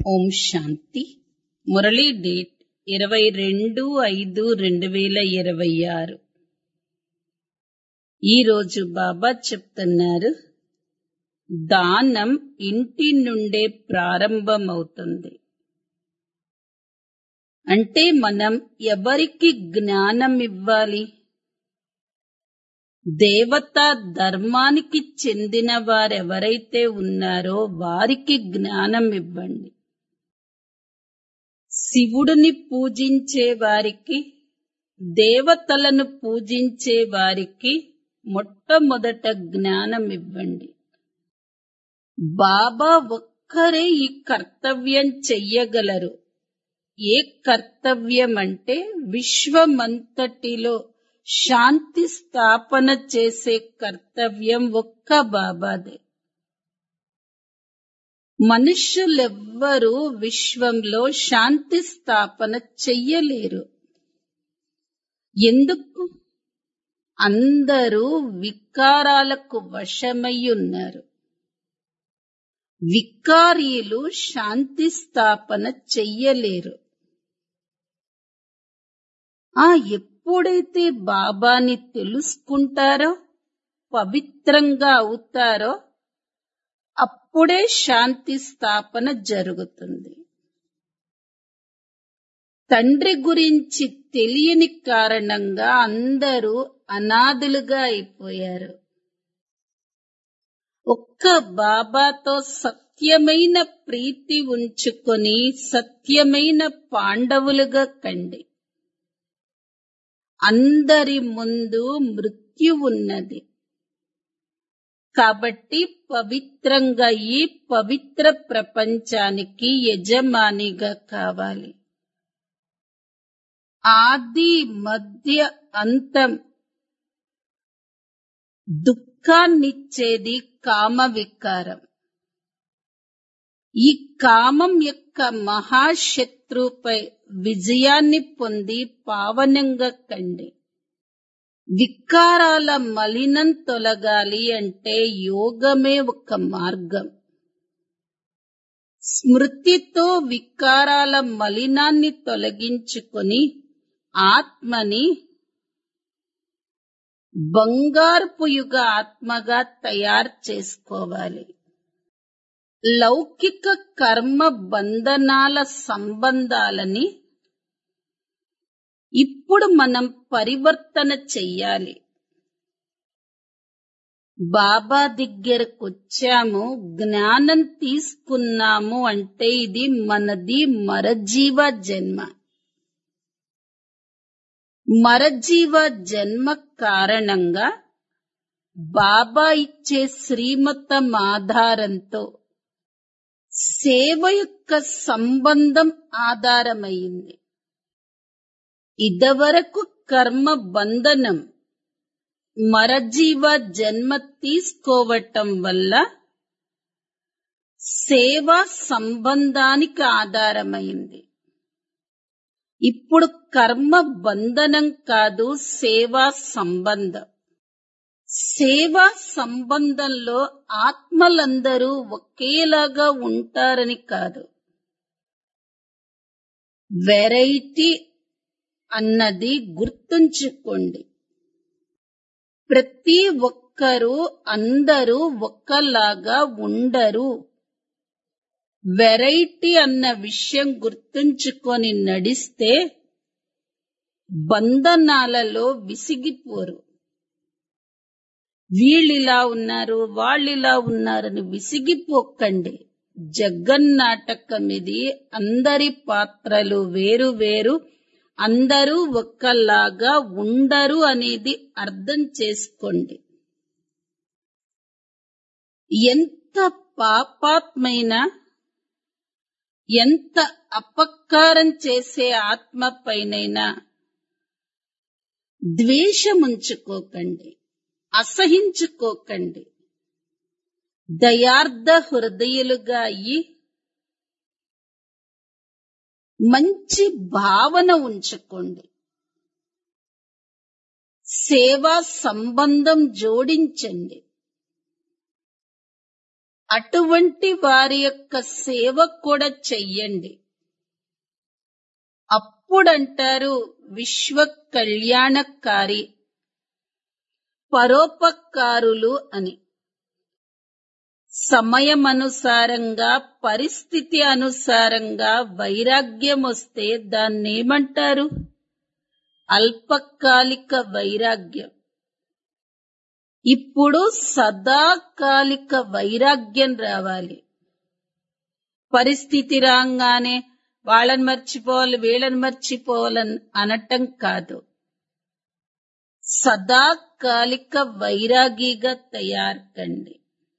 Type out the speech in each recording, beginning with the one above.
ఓం శాంతి Murali date ఇరవై రెండు ఐదు రెండు వేల ఇరవై ఆరు ఈరోజు బాబా చెప్తున్నారు దానం ఇంటి నుండే ప్రారంభమవుతుంది అంటే మనం ఎవరికి జ్ఞానం ఇవ్వాలి దేవతా ధర్మానికి చెందిన వారెవరైతే ఉన్నారో వారికి జ్ఞానం ఇవ్వండి శివుడిని పూజించే వారికి దేవతలను పూజించే వారికి మొట్టమొదట జ్ఞానం ఇవ్వండి బాబా ఒక్కరే ఈ కర్తవ్యం చెయ్యగలరు ఏ కర్తవ్యం అంటే విశ్వమంతటిలో శాంతి స్థాపన చేసే కర్తవ్యం ఒక్క బాబాదే మనుష్యులెవ్వరూ విశ్వంలో శాంతి స్థాపన చెయ్యలేరు ఎందుకు అందరూ వికారాలకు వశమై ఉన్నారు వికారీలు శాంతి స్థాపన చెయ్యలేరు ఆ ఎప్పుడైతే బాబాని తెలుసుకుంటారో పవిత్రంగా అవుతారో అప్పుడే శాంతి స్థాపన జరుగుతుంది తండ్రి గురించి తెలియని కారణంగా అందరూ అనాథులుగా అయిపోయారు ఒక్క బాబాతో సత్యమైన ప్రీతి ఉంచుకొని సత్యమైన పాండవులుగా కండి అందరి ముందు మృత్యు ఉన్నది కాబట్టి పవిత్రంగా ఈ పవిత్ర ప్రపంచానికి యజమానిగా కావాలి ఆది మధ్య అంతం దుఃఖాన్నిచ్చేది కామ వికారం ఈ కామం యొక్క మహాశత్రుపై విజయాన్ని పొంది పావనంగా కండి వికారాల మలినం తొలగాలి అంటే యోగమే ఒక మార్గం స్మృతితో వికారాల మలినాన్ని తొలగించుకొని ఆత్మని బంగారుపు యుగ ఆత్మగా తయారు చేసుకోవాలి లౌకిక కర్మ బంధనాల సంబంధాలని ఇప్పుడు మనం పరివర్తన చెయ్యాలి బాబా దగ్గరకు వచ్చాము జ్ఞానం తీసుకున్నాము అంటే ఇది మనది మరజీవ జన్మ మరజీవ జన్మ కారణంగా బాబా ఇచ్చే శ్రీమతం ఆధారంతో సేవ యొక్క సంబంధం ఆధారమైంది ఇదివరకు కర్మ బంధనం మరజీవ జన్మ తీసుకోవటం వల్ల సేవా సంబంధానికి ఆధారమైంది ఇప్పుడు కర్మ బంధనం కాదు సేవా సంబంధం సేవా సంబంధంలో ఆత్మలందరూ ఒకేలాగా ఉంటారని కాదు వెరైటీ అన్నది గుర్తుంచుకోండి ప్రతి ఒక్కరూ అందరూ ఒక్కలాగా ఉండరు వెరైటీ అన్న విషయం గుర్తుంచుకొని నడిస్తే బంధనాలలో విసిగిపోరు వీళ్ళిలా ఉన్నారు వాళ్ళిలా ఉన్నారని విసిగిపోకండి జగన్నాటకం ఇది అందరి పాత్రలు వేరు వేరు అందరూ ఒక్కలాగా ఉండరు అనేది అర్థం చేసుకోండి ఎంత పాపాత్మైన ఎంత అపకారం చేసే ఆత్మ పైనైనా ద్వేషముంచుకోకండి అసహించుకోకండి దయార్థ హృదయులుగా అయ్యి మంచి భావన ఉంచుకోండి సేవా సంబంధం జోడించండి అటువంటి వారి యొక్క సేవ కూడా చెయ్యండి అప్పుడంటారు విశ్వ కళ్యాణకారి పరోపకారులు అని సమయమనుసారంగా పరిస్థితి అనుసారంగా వైరాగ్యం వస్తే దాన్నేమంటారు అల్పకాలిక వైరాగ్యం ఇప్పుడు సదాకాలిక వైరాగ్యం రావాలి పరిస్థితి రాగానే వాళ్ళని మర్చిపోవాలి వీళ్ళని మర్చిపోవాలని అనటం కాదు సదాకాలిక వైరాగిగా తయారు కండి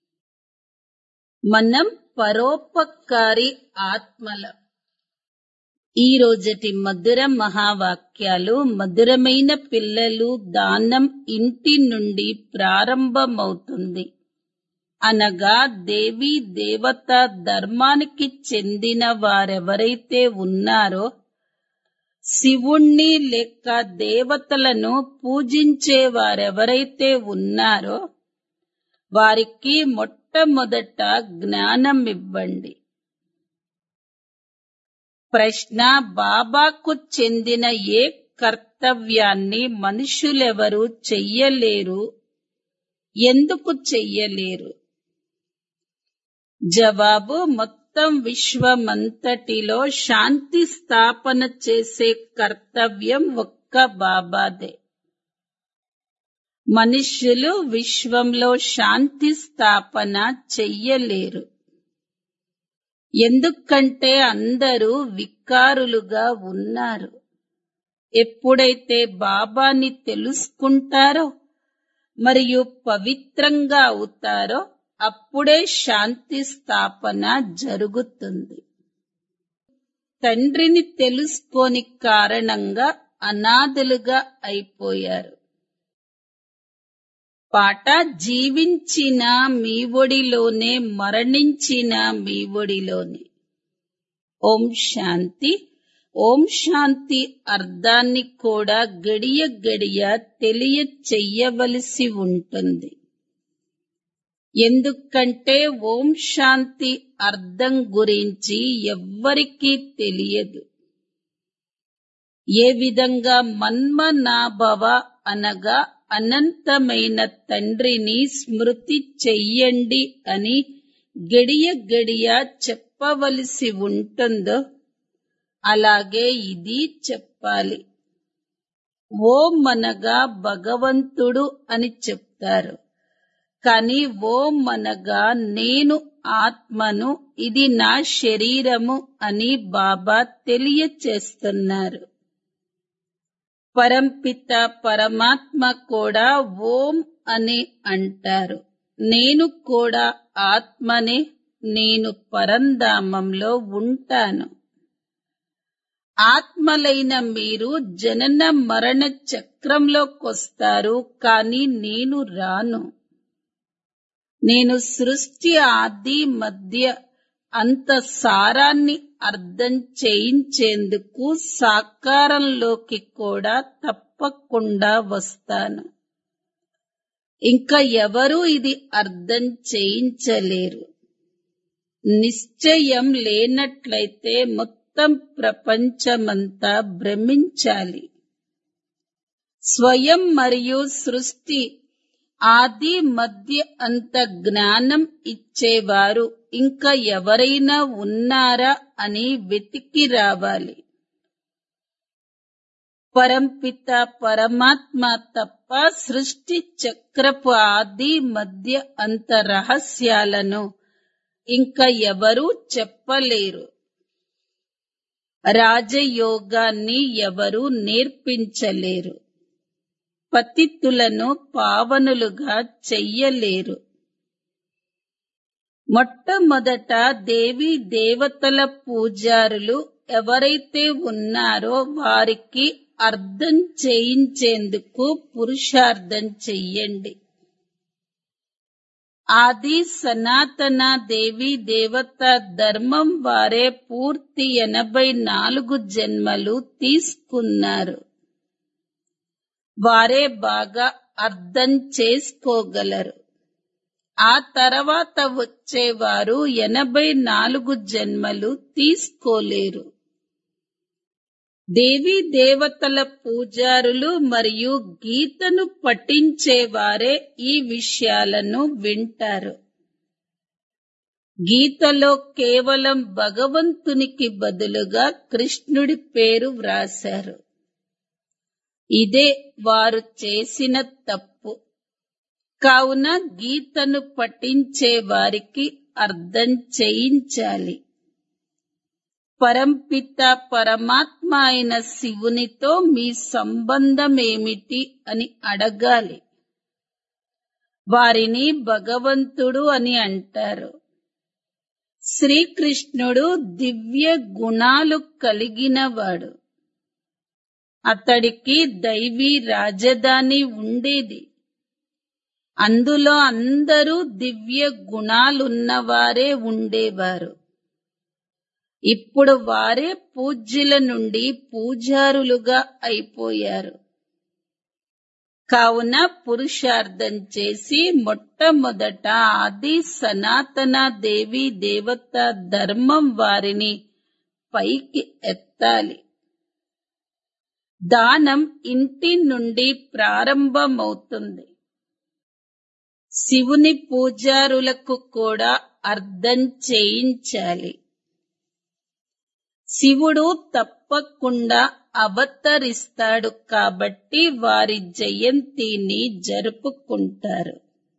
మనం పరోపకారి ఆత్మల ఈ రోజటి మధుర మహావాక్యాలు మధురమైన పిల్లలు దానం ఇంటి నుండి ప్రారంభమవుతుంది అనగా దేవి దేవత ధర్మానికి చెందిన వారెవరైతే ఉన్నారో శివుణ్ణి లేక దేవతలను పూజించే వారెవరైతే ఉన్నారో వారికి మొట్టమొదట జ్ఞానం ఇవ్వండి ప్రశ్న బాబాకు చెందిన ఏ కర్తవ్యాన్ని మనుషులెవరూ చెయ్యలేరు ఎందుకు చెయ్యలేరు జవాబు మొత్తం విశ్వమంతటిలో శాంతి స్థాపన చేసే కర్తవ్యం ఒక్క బాబాదే మనుష్యులు విశ్వంలో శాంతి స్థాపన చెయ్యలేరు ఎందుకంటే అందరూ వికారులుగా ఉన్నారు ఎప్పుడైతే బాబాని తెలుసుకుంటారో మరియు పవిత్రంగా అవుతారో అప్పుడే శాంతి స్థాపన జరుగుతుంది తండ్రిని తెలుసుకోని కారణంగా అనాథలుగా అయిపోయారు పాట జీవించిన మీ ఒడిలోనే మరణించిన మీ ఒడిలోనే ఓం శాంతి ఓం శాంతి అర్థాన్ని కూడా గడియ గడియ తెలియ చెయ్యవలసి ఉంటుంది ఎందుకంటే ఓం శాంతి అర్థం గురించి ఎవ్వరికీ తెలియదు ఏ విధంగా మన్మనాభవ అనగా అనంతమైన తండ్రిని స్మృతి చెయ్యండి అని గడియ గడియ చెప్పవలసి ఉంటుందో అలాగే ఇది చెప్పాలి ఓం అనగా భగవంతుడు అని చెప్తారు కానీ ఓం అనగా నేను ఆత్మను ఇది నా శరీరము అని బాబా తెలియచేస్తున్నారు పరంపిత పరమాత్మ కూడా ఓం అని అంటారు నేను కూడా ఆత్మనే నేను పరంధామంలో ఉంటాను ఆత్మలైన మీరు జనన మరణ చక్రంలోకొస్తారు కానీ నేను రాను నేను సృష్టి ఆది మధ్య అంత సారాన్ని అర్థం చేయించేందుకు సాకారంలోకి కూడా తప్పకుండా వస్తాను ఇంకా ఎవరూ ఇది అర్థం చేయించలేరు నిశ్చయం లేనట్లయితే మొత్తం ప్రపంచమంతా భ్రమించాలి స్వయం మరియు సృష్టి ఆది మధ్య అంత జ్ఞానం ఇచ్చేవారు ఇంకా ఎవరైనా ఉన్నారా అని వెతికి రావాలి పరంపిత పరమాత్మ తప్ప సృష్టి చక్రపు ఆది మధ్య అంత రహస్యాలను ఇంకా ఎవరూ చెప్పలేరు రాజయోగాన్ని ఎవరూ నేర్పించలేరు పతితులను పావనులుగా చెయ్యలేరు మొట్టమొదట దేవి దేవతల పూజారులు ఎవరైతే ఉన్నారో వారికి అర్థం చేయించేందుకు పురుషార్థం చెయ్యండి ఆది సనాతన దేవి దేవత ధర్మం వారే పూర్తి ఎనభై నాలుగు జన్మలు తీసుకున్నారు వారే బాగా అర్థం చేసుకోగలరు ఆ తర్వాత వచ్చేవారు ఎనభై నాలుగు జన్మలు తీసుకోలేరు దేవీ దేవతల పూజారులు మరియు గీతను పఠించేవారే ఈ విషయాలను వింటారు గీతలో కేవలం భగవంతునికి బదులుగా కృష్ణుడి పేరు వ్రాశారు ఇదే వారు చేసిన తప్పు కావున గీతను పఠించే వారికి అర్థం చేయించాలి పరంపిత పరమాత్మ అయిన శివునితో మీ సంబంధం ఏమిటి అని అడగాలి వారిని భగవంతుడు అని అంటారు శ్రీకృష్ణుడు దివ్య గుణాలు కలిగినవాడు అతడికి దైవీ రాజధాని ఉండేది అందులో అందరూ దివ్య గుణాలున్నవారే ఉండేవారు ఇప్పుడు వారే పూజ్యుల నుండి పూజారులుగా అయిపోయారు కావున పురుషార్థం చేసి మొట్టమొదట ఆది సనాతన దేవి దేవత ధర్మం వారిని పైకి ఎత్తాలి దానం ఇంటి నుండి ప్రారంభమవుతుంది శివుని పూజారులకు కూడా అర్థం చేయించాలి శివుడు తప్పకుండా అవతరిస్తాడు కాబట్టి వారి జయంతిని జరుపుకుంటారు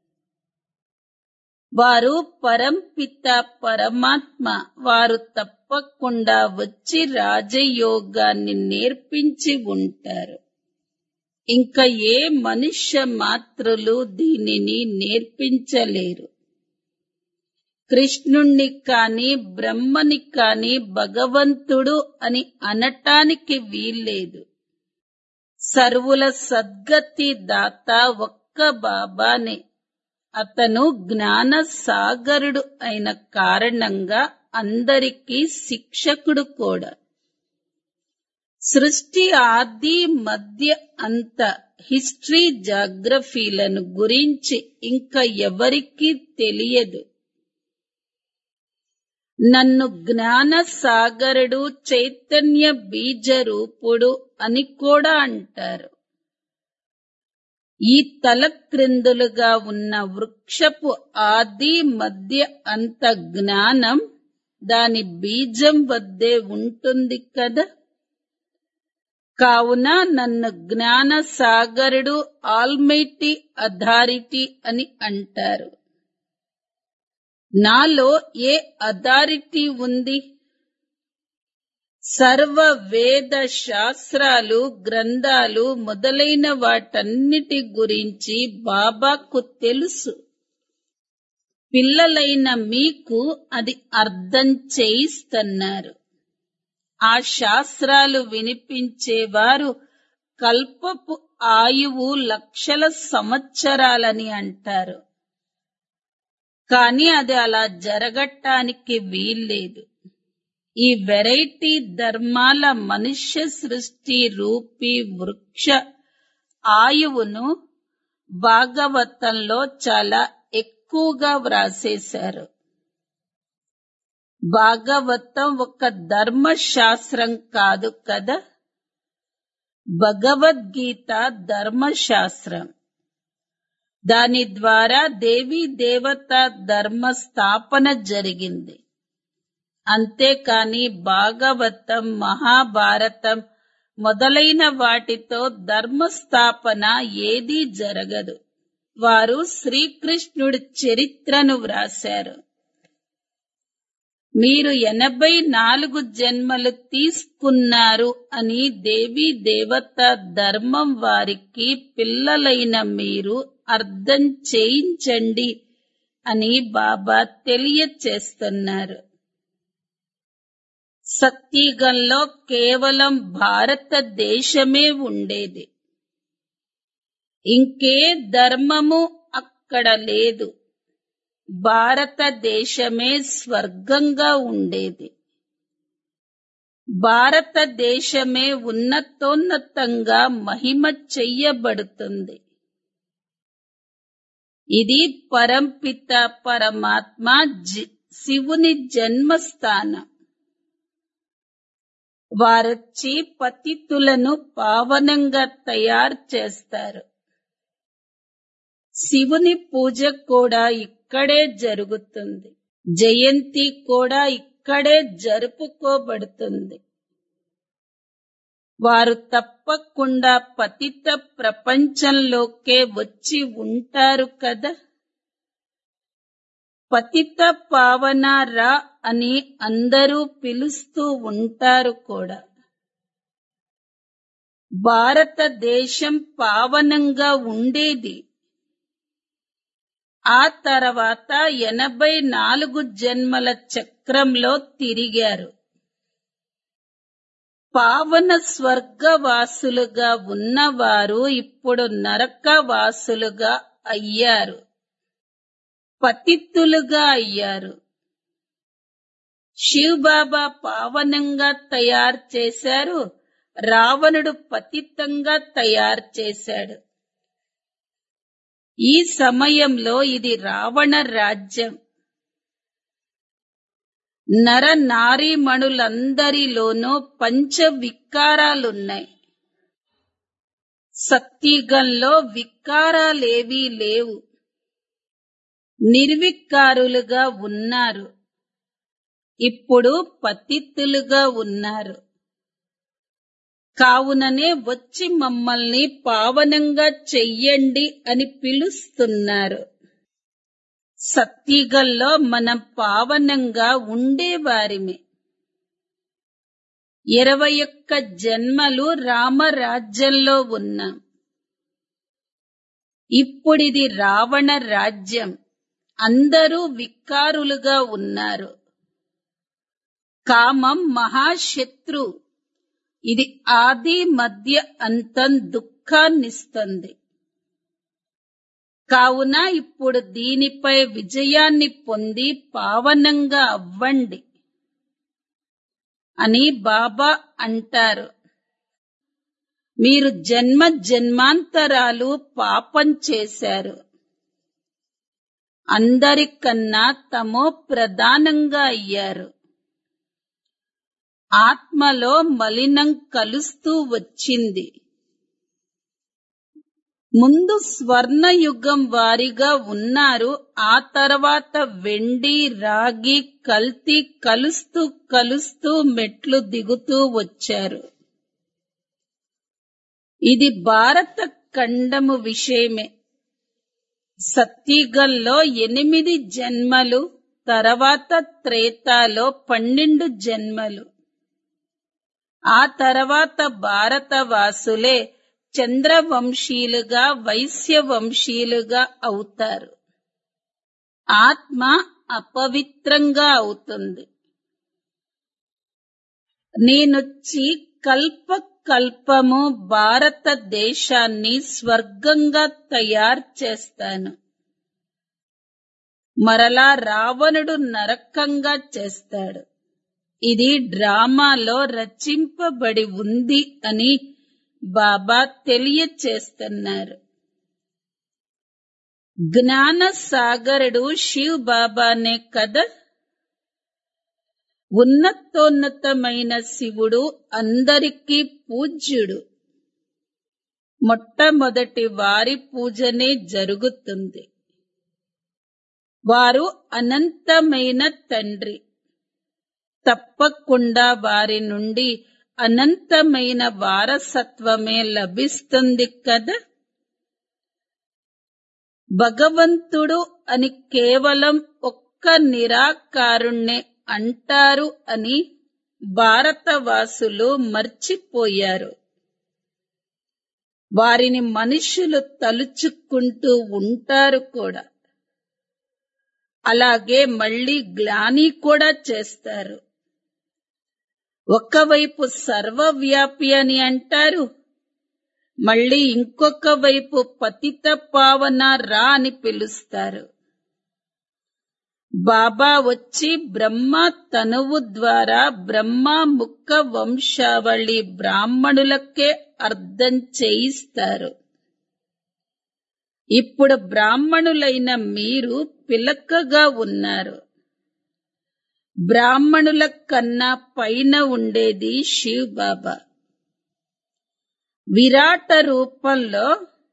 వారు పరంపిత పరమాత్మ వారు తప్పకుండా వచ్చి రాజయోగాన్ని నేర్పించి ఉంటారు ఇంకా ఏ మనుష్య మాత్రులు దీనిని నేర్పించలేరు కృష్ణుణ్ణి కాని బ్రహ్మని కాని భగవంతుడు అని అనటానికి వీల్లేదు సర్వుల సద్గతి దాత ఒక్క బాబానే అతను జ్ఞాన సాగరుడు అయిన కారణంగా అందరికీ శిక్షకుడు కూడా సృష్టి ఆది మధ్య అంత హిస్టరీ జాగ్రఫీలను గురించి ఇంకా ఎవరికీ తెలియదు నన్ను జ్ఞాన సాగరుడు చైతన్య బీజ రూపుడు అని కూడా అంటారు ఈ తల క్రిందులుగా ఉన్న వృక్షపు ఆది మధ్య అంత జ్ఞానం దాని బీజం వద్దే ఉంటుంది కదా కావున నన్ను జ్ఞాన సాగరుడు ఆల్మైటీ అథారిటీ అని అంటారు నాలో ఏ అథారిటీ ఉంది సర్వ వేద శాస్త్రాలు గ్రంథాలు మొదలైన వాటన్నిటి గురించి బాబాకు తెలుసు పిల్లలైన మీకు అది అర్థం చేయిస్తున్నారు ఆ శాస్త్రాలు వినిపించేవారు కల్పపు ఆయువు లక్షల సంవత్సరాలని అంటారు కానీ అది అలా జరగటానికి వీల్లేదు ఈ వెరైటీ ధర్మాల మనుష్య సృష్టి రూపీ వృక్ష ఆయువును భాగవతంలో చాలా ఎక్కువగా వ్రాసేశారు భాగవతం ఒక ధర్మశాస్త్రం కాదు కదా భగవద్గీత ధర్మశాస్త్రం దాని ద్వారా దేవీ దేవత ధర్మ స్థాపన జరిగింది అంతేకాని భాగవతం మహాభారతం మొదలైన వాటితో ధర్మస్థాపన ఏదీ జరగదు వారు శ్రీకృష్ణుడి చరిత్రను వ్రాశారు మీరు ఎనభై నాలుగు జన్మలు తీసుకున్నారు అని దేవీ దేవత ధర్మం వారికి పిల్లలైన మీరు అర్థం చేయించండి అని బాబా తెలియచేస్తున్నారు సత్యగంలో కేవలం భారతదేశమే ఉండేది ఇంకే ధర్మము అక్కడ లేదు భారతదేశమే స్వర్గంగా ఉండేది భారతదేశమే ఉన్నతోన్నతంగా మహిమ చెయ్యబడుతుంది ఇది పరంపిత పరమాత్మ జి- శివుని జన్మస్థానం వారొచ్చి పతితులను పావనంగా తయారు చేస్తారు శివుని పూజ కూడా ఇక్కడే జరుగుతుంది జయంతి కూడా ఇక్కడే జరుపుకోబడుతుంది వారు తప్పకుండా పతిత ప్రపంచంలోకే వచ్చి ఉంటారు కదా పతిత పావన రా అని అందరూ పిలుస్తూ ఉంటారు కూడా భారతదేశం పావనంగా ఉండేది ఆ తర్వాత ఎనభై నాలుగు జన్మల చక్రంలో తిరిగారు పావన స్వర్గవాసులుగా ఉన్నవారు ఇప్పుడు నరకవాసులుగా అయ్యారు పతిత్తులుగా అయ్యారు శివబాబా పావనంగా తయారు చేశారు రావణుడు పతితంగా తయారు చేశాడు ఈ సమయంలో ఇది రావణ రాజ్యం నర నారీమణులందరిలోనూ పంచ వికారాలున్నాయి సత్యుగంలో వికారాలేవీ లేవు నిర్వికారులుగా ఉన్నారు ఇప్పుడు పతిత్తులుగా ఉన్నారు కావుననే వచ్చి మమ్మల్ని పావనంగా చెయ్యండి అని పిలుస్తున్నారు సత్యుగంలో మనం పావనంగా ఉండేవారిమే ఇరవై ఒక్క జన్మలు రామరాజ్యంలో ఉన్నాం ఇప్పుడిది రావణ రాజ్యం అందరూ వికారులుగా ఉన్నారు కామం మహాశత్రు ఇది ఆది మధ్య అంతం దుఃఖాన్నిస్తుంది కావున ఇప్పుడు దీనిపై విజయాన్ని పొంది పావనంగా అవ్వండి అని బాబా అంటారు మీరు జన్మ జన్మాంతరాలు పాపం చేశారు అందరికన్నా తమో ప్రధానంగా అయ్యారు ఆత్మలో మలినం కలుస్తూ వచ్చింది ముందు స్వర్ణయుగం వారిగా ఉన్నారు ఆ తర్వాత వెండి రాగి కల్తీ కలుస్తూ కలుస్తూ మెట్లు దిగుతూ వచ్చారు ఇది భారత ఖండము విషయమే సత్యుగంలో ఎనిమిది జన్మలు తర్వాత త్రేతాలో పన్నెండు జన్మలు ఆ తర్వాత భారతవాసులే చంద్రవంశీలుగా వైశ్యవంశీలుగా అవుతారు ఆత్మ అపవిత్రంగా అవుతుంది నేనొచ్చి కల్ప కల్పము భారతదేశాన్ని స్వర్గంగా తయారు చేస్తాను మరలా రావణుడు నరకంగా చేస్తాడు ఇది డ్రామాలో రచింపబడి ఉంది అని బాబా తెలియచేస్తున్నారు జ్ఞాన సాగరుడు శివ్ బాబానే కదా ఉన్నతోన్నతమైన శివుడు అందరికీ పూజ్యుడు మొట్టమొదటి వారి పూజనే జరుగుతుంది వారు అనంతమైన తండ్రి తప్పకుండా వారి నుండి అనంతమైన వారసత్వమే లభిస్తుంది కదా భగవంతుడు అని కేవలం ఒక్క నిరాకారుణ్ణే అంటారు అని భారతవాసులు మర్చిపోయారు వారిని మనుషులు తలుచుకుంటూ ఉంటారు కూడా అలాగే మళ్ళీ గ్లాని కూడా చేస్తారు ఒకవైపు సర్వవ్యాపి అని అంటారు మళ్ళీ ఇంకొక వైపు పతిత పావన రా అని పిలుస్తారు బాబా వచ్చి బ్రహ్మ తనువు ద్వారా బ్రహ్మ ముక్క వంశావళి బ్రాహ్మణులకే అర్థం చేయిస్తారు ఇప్పుడు బ్రాహ్మణులైన మీరు పిలకగా ఉన్నారు బ్రాహ్మణుల కన్నా పైన ఉండేది శివ్ బాబా విరాట రూపంలో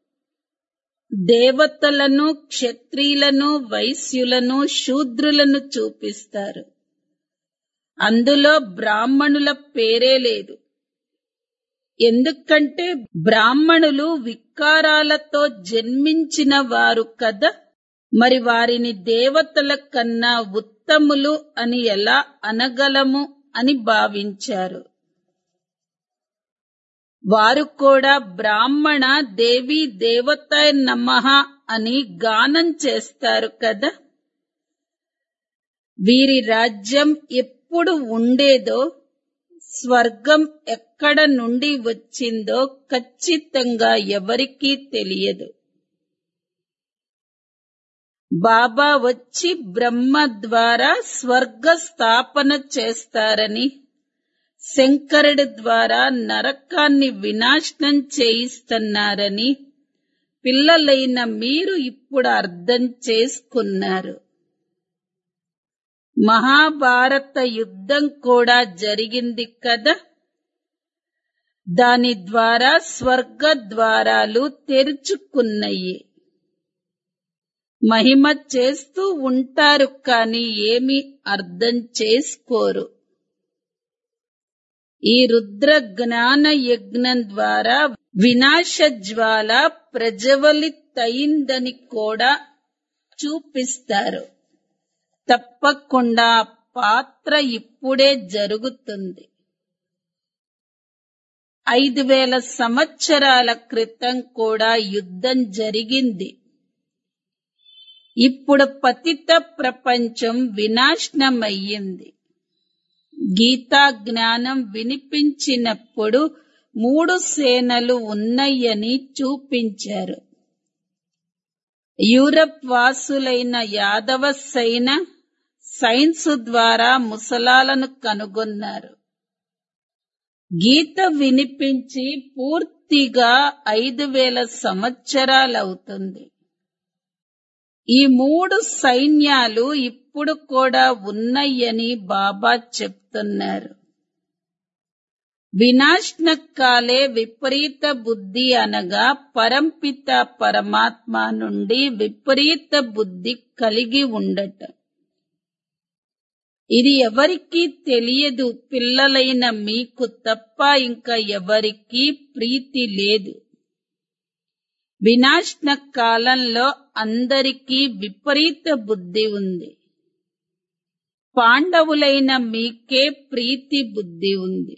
దేవతలను క్షత్రియులను వైశ్యులను శూద్రులను చూపిస్తారు అందులో బ్రాహ్మణుల పేరే లేదు ఎందుకంటే బ్రాహ్మణులు వికారాలతో జన్మించిన వారు కదా మరి వారిని దేవతల కన్నా ఉత్తములు అని ఎలా అనగలము అని భావించారు వారు కూడా బ్రాహ్మణ దేవి దేవత నమః అని గానం చేస్తారు కదా వీరి రాజ్యం ఎప్పుడు ఉండేదో స్వర్గం ఎక్కడ నుండి వచ్చిందో ఖచ్చితంగా ఎవరికీ తెలియదు బాబా వచ్చి బ్రహ్మ ద్వారా స్వర్గ స్థాపన చేస్తారని శంకరుడి ద్వారా నరకాన్ని వినాశనం చేయిస్తున్నారని పిల్లలైన మీరు ఇప్పుడు అర్థం చేసుకున్నారు మహాభారత యుద్ధం కూడా జరిగింది కదా దాని ద్వారా స్వర్గ ద్వారాలు తెరుచుకున్నాయి మహిమ చేస్తూ ఉంటారు కానీ ఏమీ అర్థం చేసుకోరు ఈ రుద్ర జ్ఞాన యజ్ఞం ద్వారా వినాశ జ్వాల ప్రజ్వలితయిందని కూడా చూపిస్తారు తప్పకుండా ఆ పాత్ర ఇప్పుడే జరుగుతుంది ఐదు వేల సంవత్సరాల క్రితం కూడా యుద్ధం జరిగింది ఇప్పుడు పతిత ప్రపంచం వినాశనమయ్యింది గీతా జ్ఞానం వినిపించినప్పుడు మూడు సేనలు ఉన్నాయని చూపించారు యూరప్ వాసులైన యాదవ సైన సైన్స్ ద్వారా ముసలాలను కనుగొన్నారు గీత వినిపించి పూర్తిగా ఐదు వేల సంవత్సరాలవుతుంది ఈ మూడు సైన్యాలు ఇప్పుడు కూడా ఉన్నాయని బాబా చెప్తున్నారు వినాశనకాలే విపరీత బుద్ధి అనగా పరంపిత పరమాత్మ నుండి విపరీత బుద్ధి కలిగి ఉండటం ఇది ఎవరికీ తెలియదు పిల్లలైన మీకు తప్ప ఇంకా ఎవరికీ ప్రీతి లేదు వినాశన కాలంలో అందరికీ విపరీత బుద్ధి ఉంది పాండవులైన మీకే ప్రీతి బుద్ధి ఉంది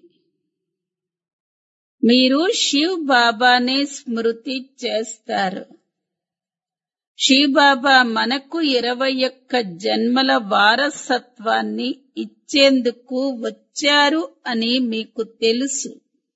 మీరు శివ్ బాబానే స్మృతి చేస్తారు శివ్ బాబా మనకు ఇరవై ఒక్క జన్మల వారసత్వాన్ని ఇచ్చేందుకు వచ్చారు అని మీకు తెలుసు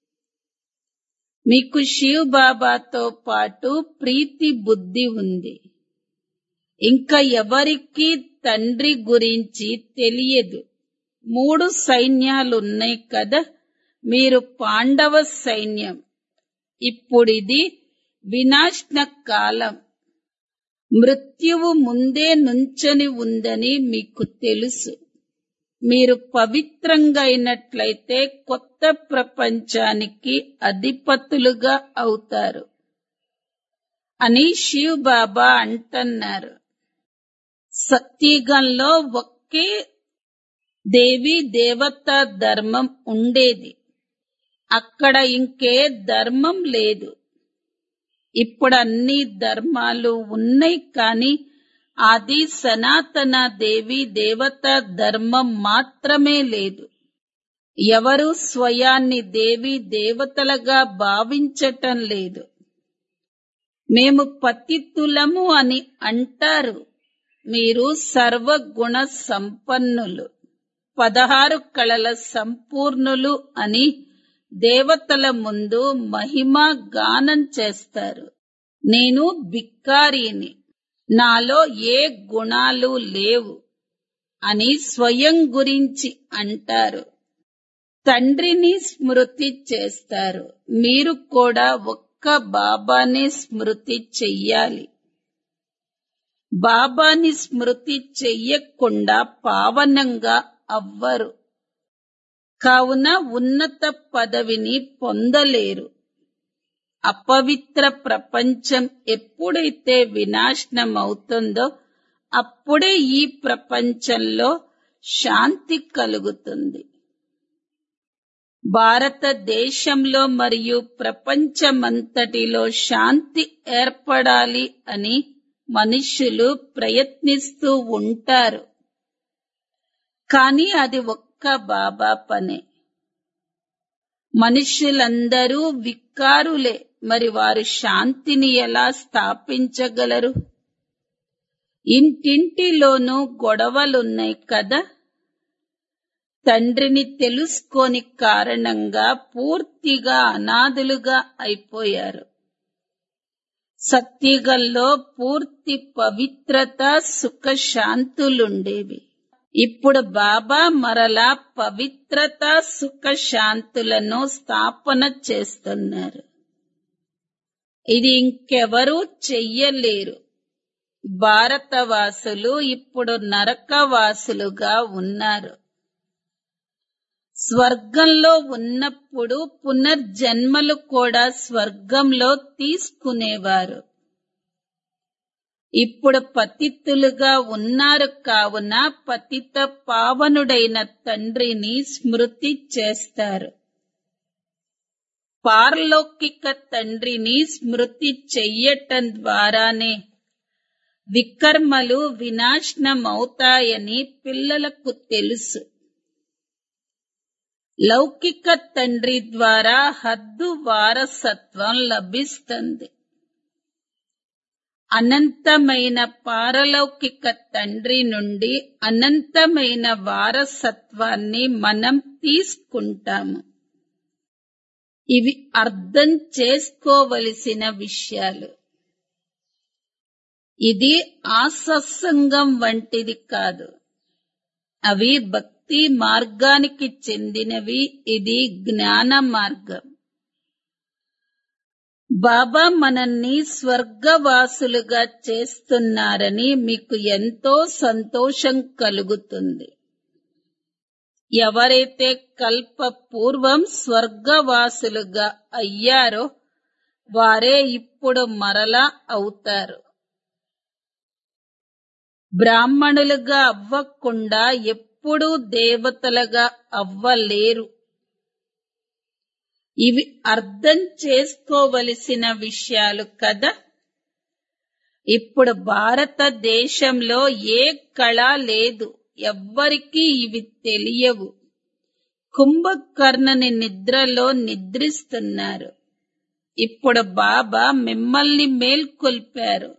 మీకు శివ్ బాబాతో పాటు ప్రీతి బుద్ధి ఉంది ఇంకా ఎవరికీ తండ్రి గురించి తెలియదు మూడు సైన్యాలున్నాయి కదా మీరు పాండవ సైన్యం ఇప్పుడిది వినాశన కాలం మృత్యువు ముందే నుంచని ఉందని మీకు తెలుసు మీరు పవిత్రంగా అయినట్లయితే కొత్త ప్రపంచానికి అధిపతులుగా అవుతారు అని శివ్ బాబా అంటున్నారు సత్యుగంలో ఒకే దేవి దేవత ధర్మం ఉండేది అక్కడ ఇంకే ధర్మం లేదు ఇప్పుడు అన్ని ధర్మాలు ఉన్నాయి కానీ ఆది సనాతన దేవి దేవత ధర్మం మాత్రమే లేదు ఎవరు స్వయాన్ని దేవి దేవతలుగా భావించటం లేదు మేము పతితులము అని అంటారు మీరు సర్వగుణ సంపన్నులు పదహారు కళల సంపూర్ణులు అని దేవతల ముందు మహిమ గానం చేస్తారు నేను బిక్కారిని నాలో ఏ గుణాలు లేవు అని స్వయం గురించి అంటారు తండ్రిని స్మృతి చేస్తారు మీరు కూడా ఒక్క బాబానే స్మృతి చెయ్యాలి బాబాని స్మృతి చెయ్యకుండా పావనంగా అవ్వరు కావున ఉన్నత పదవిని పొందలేరు అపవిత్ర ప్రపంచం ఎప్పుడైతే వినాశనం అవుతుందో అప్పుడే ఈ ప్రపంచంలో శాంతి కలుగుతుంది భారతదేశంలో మరియు ప్రపంచమంతటిలో శాంతి ఏర్పడాలి అని మనుషులు ప్రయత్నిస్తూ ఉంటారు కానీ అది ఒక్క బాబా పనే మనుషులందరూ వికారులే మరి వారు శాంతిని ఎలా స్థాపించగలరు ఇంటింటిలోనూ గొడవలున్నాయి కదా తండ్రిని తెలుసుకోని కారణంగా పూర్తిగా అనాథులుగా అయిపోయారు సత్యుగంలో పూర్తి పవిత్రత సుఖ శాంతులుండేవి ఇప్పుడు బాబా మరలా పవిత్రత సుఖ శాంతులను స్థాపన చేస్తున్నారు ఇది ఇంకెవరూ చెయ్యలేరు భారతవాసులు ఇప్పుడు నరకవాసులుగా ఉన్నారు స్వర్గంలో ఉన్నప్పుడు పునర్జన్మలు కూడా స్వర్గంలో తీసుకునేవారు ఇప్పుడు పతితులుగా ఉన్నారు కావున పతిత పావనుడైన తండ్రిని స్మృతి చేస్తారు పారలౌకిక తండ్రిని స్మృతి చెయ్యటం ద్వారానే వికర్మలు వినాశనమవుతాయని పిల్లలకు తెలుసు లౌకిక తండ్రి ద్వారా హద్దు వారసత్వం లభిస్తుంది అనంతమైన పారలౌకిక తండ్రి నుండి అనంతమైన వారసత్వాన్ని మనం తీసుకుంటాము ఇవి అర్థం చేసుకోవలసిన విషయాలు ఇది ఆసత్సంగం వంటిది కాదు అవి భక్తి మార్గానికి చెందినవి ఇది జ్ఞాన మార్గం బాబా మనల్ని స్వర్గవాసులుగా చేస్తున్నారని మీకు ఎంతో సంతోషం కలుగుతుంది ఎవరైతే కల్ప పూర్వం స్వర్గవాసులుగా అయ్యారో వారే ఇప్పుడు మరలా అవుతారు బ్రాహ్మణులుగా అవ్వకుండా ఎప్పుడూ దేవతలుగా అవ్వలేరు ఇవి అర్థం చేసుకోవలసిన విషయాలు కదా ఇప్పుడు భారతదేశంలో ఏ కళ లేదు ఎవ్వరికీ ఇవి తెలియవు కుంభకర్ణని నిద్రలో నిద్రిస్తున్నారు ఇప్పుడు బాబా మిమ్మల్ని మేల్కొల్పారు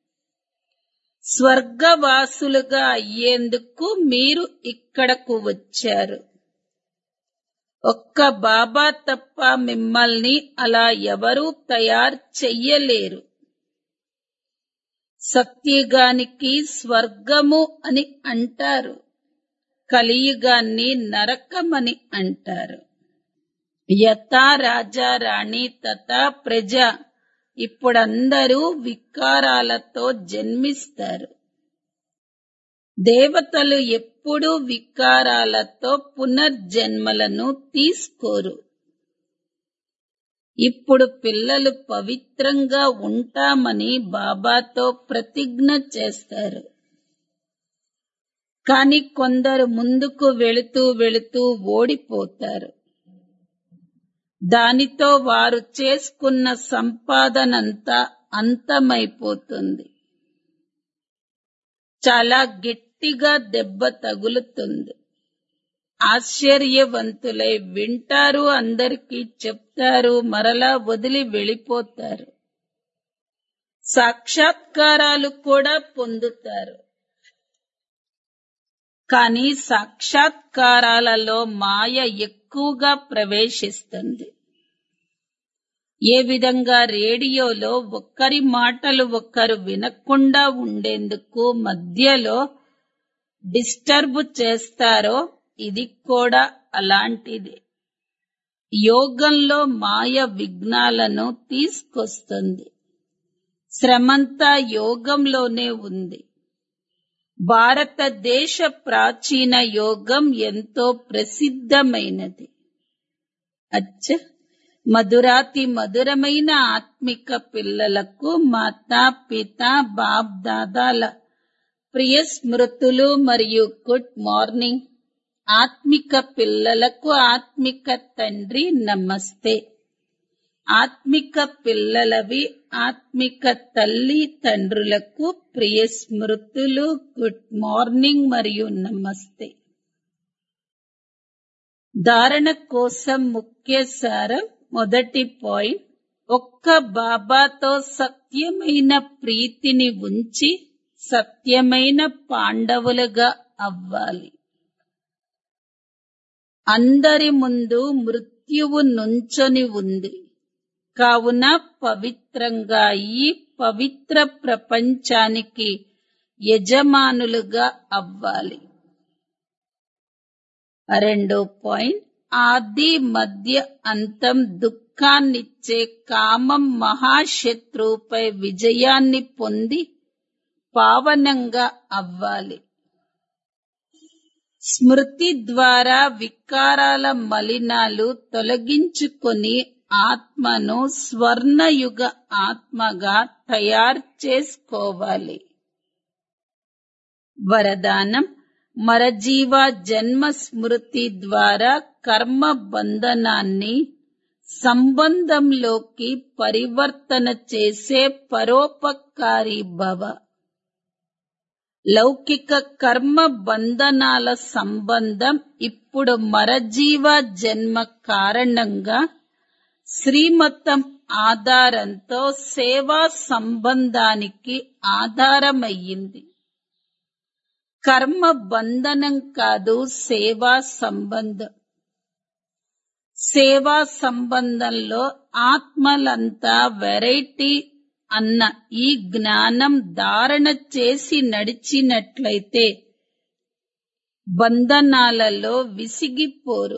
స్వర్గవాసులుగా అయ్యేందుకు మీరు ఇక్కడకు వచ్చారు ఒక్క బాబా తప్ప మిమ్మల్ని అలా ఎవరూ తయారు చెయ్యలేరు సత్యగానికి స్వర్గము అని అంటారు కలియుగాన్ని నరకమని అంటారు యథా రాజా రాణి తథా ప్రజ ఇప్పుడందరూ వికారాలతో జన్మిస్తారు దేవతలు ఎప్పుడూ వికారాలతో పునర్జన్మలను తీసుకోరు ఇప్పుడు పిల్లలు పవిత్రంగా ఉంటామని బాబాతో ప్రతిజ్ఞ చేస్తారు కాని కొందరు ముందుకు వెళుతూ వెళుతూ ఓడిపోతారు దానితో వారు చేసుకున్న సంపాదనంతా అంతమైపోతుంది చాలా గట్టిగా దెబ్బ తగులుతుంది ఆశ్చర్యవంతులై వింటారు అందరికీ చెప్తారు మరలా వదిలి వెళ్ళిపోతారు సాక్షాత్కారాలు కూడా పొందుతారు కానీ సాక్షాత్కారాలలో మాయ ఎక్కువగా ప్రవేశిస్తుంది ఏ విధంగా రేడియోలో ఒక్కరి మాటలు ఒక్కరు వినకుండా ఉండేందుకు మధ్యలో డిస్టర్బ్ చేస్తారో ఇది కూడా అలాంటిదే యోగంలో మాయ విఘ్నాలను తీసుకొస్తుంది శ్రమంతా యోగంలోనే ఉంది భారతదేశ ప్రాచీన యోగం ఎంతో ప్రసిద్ధమైనది అచ్చ మధురాతి మధురమైన ఆత్మిక పిల్లలకు మాతా పిత బాప్ దాదాల ప్రియ స్మృతులు మరియు గుడ్ మార్నింగ్ ఆత్మిక పిల్లలకు ఆత్మిక తండ్రి నమస్తే ఆత్మిక పిల్లలవి ఆత్మిక తల్లి తండ్రులకు ప్రియ స్మృతులు గుడ్ మార్నింగ్ మరియు నమస్తే ధారణ కోసం ముఖ్య సారం మొదటి పాయింట్ ఒక్క బాబాతో సత్యమైన ప్రీతిని ఉంచి సత్యమైన పాండవులుగా అవ్వాలి అందరి ముందు మృత్యువు నుంచొని ఉంది కావున పవిత్రంగా ఈ పవిత్ర ప్రపంచానికి యజమానులుగా అవ్వాలి రెండో పాయింట్ ఆది మధ్య అంతం దుఃఖాన్నిచ్చే కామం మహాశత్రువుపై విజయాన్ని పొంది పావనంగా అవ్వాలి స్మృతి ద్వారా వికారాల మలినాలు తొలగించుకొని ఆత్మను స్వర్ణయుగ ఆత్మగా తయారు చేసుకోవాలి వరదానం మరజీవ జన్మ స్మృతి ద్వారా కర్మ బంధనాన్ని సంబంధంలోకి పరివర్తన చేసే పరోపకారి భవ లౌకిక కర్మ బంధనాల సంబంధం ఇప్పుడు మరజీవ జన్మ కారణంగా శ్రీమతం ఆధారంతో సేవా సంబంధానికి ఆధారమయ్యింది కర్మ బంధనం కాదు సేవా సంబంధం సేవా సంబంధంలో ఆత్మలంతా వెరైటీ అన్న ఈ జ్ఞానం ధారణ చేసి నడిచినట్లయితే బంధనాలలో విసిగిపోరు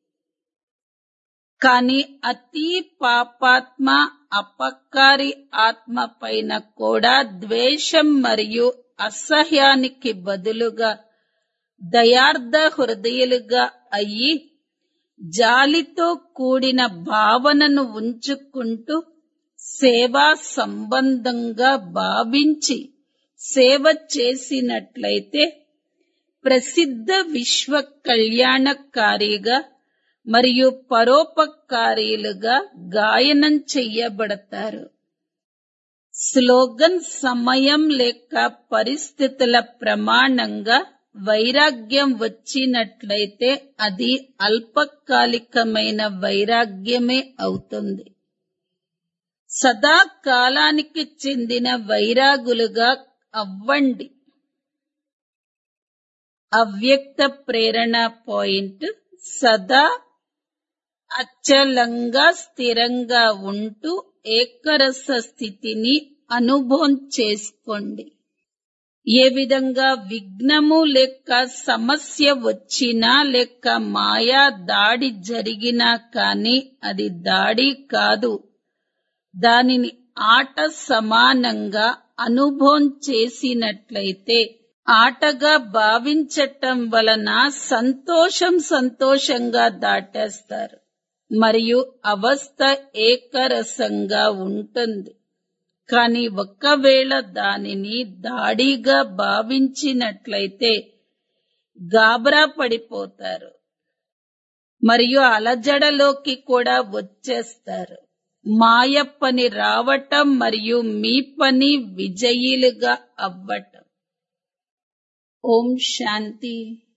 కాని అతి పాపాత్మ అపకారి ఆత్మ పైన కూడా ద్వేషం మరియు అసహ్యానికి బదులుగా దయార్థ హృదయులుగా అయ్యి జాలితో కూడిన భావనను ఉంచుకుంటూ సేవా సంబంధంగా భావించి సేవ చేసినట్లయితే ప్రసిద్ధ విశ్వ కళ్యాణకారిగా మరియు పరోపకారీలుగా గాయనం చెయ్యబడతారు స్లోగన్ సమయం లేక పరిస్థితుల ప్రమాణంగా వైరాగ్యం వచ్చినట్లయితే అది అల్పకాలికమైన వైరాగ్యమే అవుతుంది సదా కాలానికి చెందిన వైరాగులుగా అవ్వండి అవ్యక్త ప్రేరణ పాయింట్ సదా అచలంగా స్థిరంగా ఉంటూ ఏకరస స్థితిని అనుభవం చేసుకోండి ఏ విధంగా విఘ్నము లేక సమస్య వచ్చినా లేక మాయా దాడి జరిగినా కాని అది దాడి కాదు దానిని ఆట సమానంగా అనుభవం చేసినట్లయితే ఆటగా భావించటం వలన సంతోషం సంతోషంగా దాటేస్తారు మరియు అవస్థ ఏకరసంగా ఉంటుంది కాని ఒక్కవేళ దానిని దాడిగా భావించినట్లయితే గాబరా పడిపోతారు మరియు అలజడలోకి కూడా వచ్చేస్తారు మాయ పని రావటం మరియు మీ పని విజయీలుగా అవ్వటం ఓం శాంతి